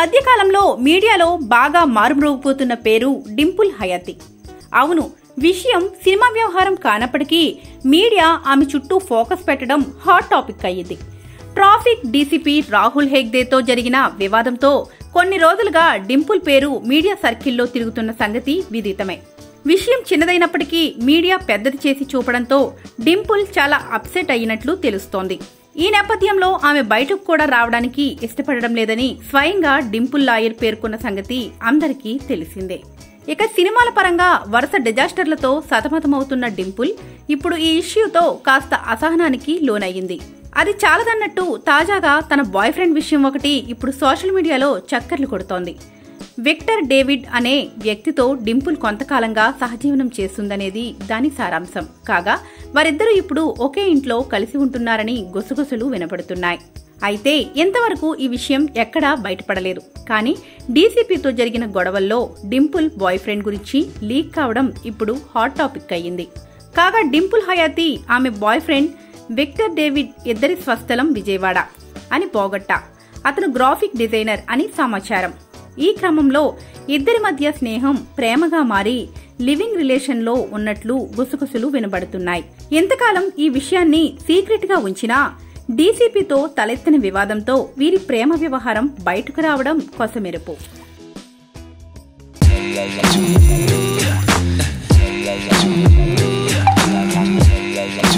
మధ్య కాలంలో మీడియాలో బాగా మారుమ్రోగిపోతున్న పేరు డింపుల్ హయాతి అవును విషయం సినిమా వ్యవహారం కానప్పటికీ మీడియా ఆమె చుట్టూ ఫోకస్ పెట్టడం హాట్ టాపిక్ అయ్యింది ట్రాఫిక్ డీసీపీ రాహుల్ హెగ్దేతో జరిగిన వివాదంతో కొన్ని రోజులుగా డింపుల్ పేరు మీడియా సర్కిల్లో తిరుగుతున్న సంగతి విదితమే విషయం చిన్నదైనప్పటికీ మీడియా పెద్దది చేసి చూపడంతో డింపుల్ చాలా అప్సెట్ అయినట్లు తెలుస్తోంది ఈ నేపథ్యంలో ఆమె బయటకు కూడా రావడానికి ఇష్టపడడం లేదని స్వయంగా డింపుల్ లాయర్ పేర్కొన్న సంగతి అందరికీ తెలిసిందే ఇక సినిమాల పరంగా వరుస డిజాస్టర్లతో సతమతమవుతున్న డింపుల్ ఇప్పుడు ఈ ఇష్యూతో కాస్త అసహనానికి లోనయ్యింది అది చాలదన్నట్టు తాజాగా తన బాయ్ ఫ్రెండ్ విషయం ఒకటి ఇప్పుడు సోషల్ మీడియాలో చక్కర్లు కొడుతోంది విక్టర్ డేవిడ్ అనే వ్యక్తితో డింపుల్ కొంతకాలంగా సహజీవనం చేస్తుందనేది దాని సారాంశం కాగా వారిద్దరూ ఇప్పుడు ఒకే ఇంట్లో కలిసి ఉంటున్నారని గుసగుసలు వినపడుతున్నాయి అయితే ఎంతవరకు ఈ విషయం ఎక్కడా బయటపడలేదు కానీ డీసీపీతో జరిగిన గొడవల్లో డింపుల్ బాయ్ ఫ్రెండ్ గురించి లీక్ కావడం ఇప్పుడు హాట్ టాపిక్ అయ్యింది కాగా డింపుల్ హయాతి ఆమె బాయ్ ఫ్రెండ్ విక్టర్ డేవిడ్ ఇద్దరి స్వస్థలం విజయవాడ అని పోగొట్టా అతను గ్రాఫిక్ డిజైనర్ అని సమాచారం ఈ క్రమంలో ఇద్దరి మధ్య స్నేహం ప్రేమగా మారి లివింగ్ రిలేషన్ లో ఉన్నట్లు గుసగుసలు వినబడుతున్నాయి ఎంతకాలం ఈ విషయాన్ని సీక్రెట్ గా ఉంచినా డీసీపీతో తలెత్తిన వివాదంతో వీరి ప్రేమ వ్యవహారం బయటకు రావడం కొసమెరుపు Thank you.